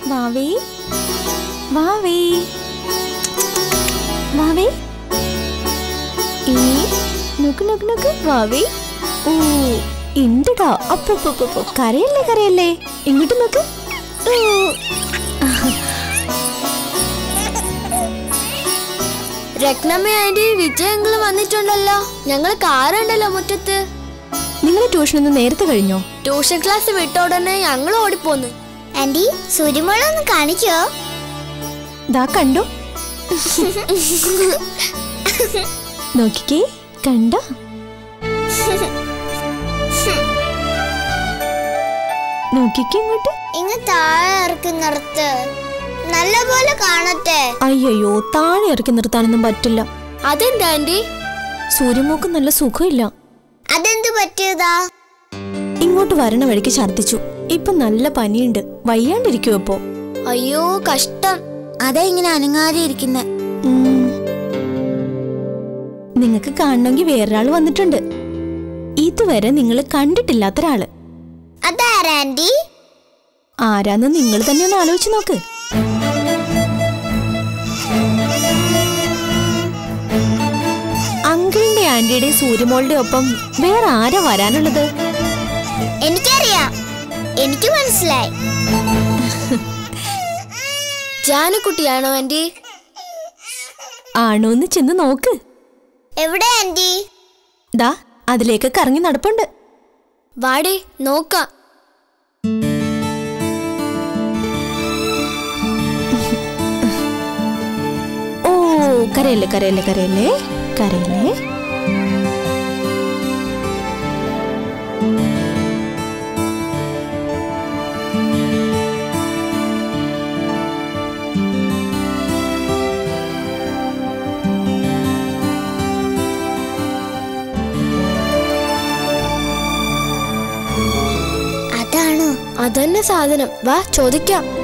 വാവേ വാവേ വാവേ ഏ നോക്ക് നോക്ക് നോക്ക് വാവേ ഓ ഉണ്ടടാ അപ്പൊ കരയല്ലേ കരയല്ലേ ഇങ്ങോട്ട് നോക്ക് ഓ. രത്നമ്മ ആന്റി വിജയങ്ങള് വന്നിട്ടുണ്ടല്ലോ ഞങ്ങള് കാറുണ്ടല്ലോ മുറ്റത്ത് നിങ്ങൾ ട്യൂഷൻ ഒന്ന് നേരത്തെ കഴിഞ്ഞോ ട്യൂഷൻ ക്ലാസ് വിട്ട ഉടനെ ഞങ്ങൾ ഓടിപ്പോന്ന് ആന്റി സൂര്യമോളെ ഒന്ന് കാണിക്കോ ദാ കണ്ടോ നോക്കിക്കേ കണ്ടോ നോക്കിക്കേ ഇങ്ങോട്ട് ഇങ്ങ് താഴെ ഇറക്കി നിർത്ത് നല്ല പോലെ കാണട്ടെ അയ്യോ താഴെ ഇറക്കി നിർത്താനൊന്നും പറ്റില്ല അതെന്താ ആന്റി സൂര്യമോക്ക് നല്ല സുഖമില്ല അതെന്ത് പറ്റിയതാ ഇങ്ങോട്ട് വരണ വഴിക്ക് ഛർദിച്ചു ഇപ്പൊ നല്ല പനിയുണ്ട് വയ്യാണ്ടിരിക്കുവോ ഇപ്പോ അയ്യോ കഷ്ടം അതാ ഇങ്ങനെ അനങ്ങാതെ ഇരിക്കുന്നെ നിങ്ങക്ക് കാണണമെങ്കിൽ വേറൊരാൾ വന്നിട്ടുണ്ട് ഇതുവരെ നിങ്ങൾ കണ്ടിട്ടില്ലാത്ത ഒരാള് അതാരാ ആന്റി ആരാന്ന് നിങ്ങൾ തന്നെ ഒന്ന് ആലോചിച്ച് നോക്ക് അങ്കിളിന്റെ ആന്റിയുടെ സൂര്യമോളുടെ ഒപ്പം വേറെ ആരാ വരാനുള്ളത് എനിക്കറിയാം എനിക്ക് മനസ്സിലായി ജാനക്കുട്ടിയാണോ ആന്റി ആണോന്ന് ചെന്ന് നോക്ക് എവിടെ ആന്റി ദാ അതിലേക്ക് കറങ്ങി നടപ്പുണ്ട് വാടേ നോക്കാം ഓ കരയല്ലേ കരയല്ലേ കരയല്ലേ കരയല്ലേ അതാണോ അതന്നെ സാധനം വാ ചോദിക്കാം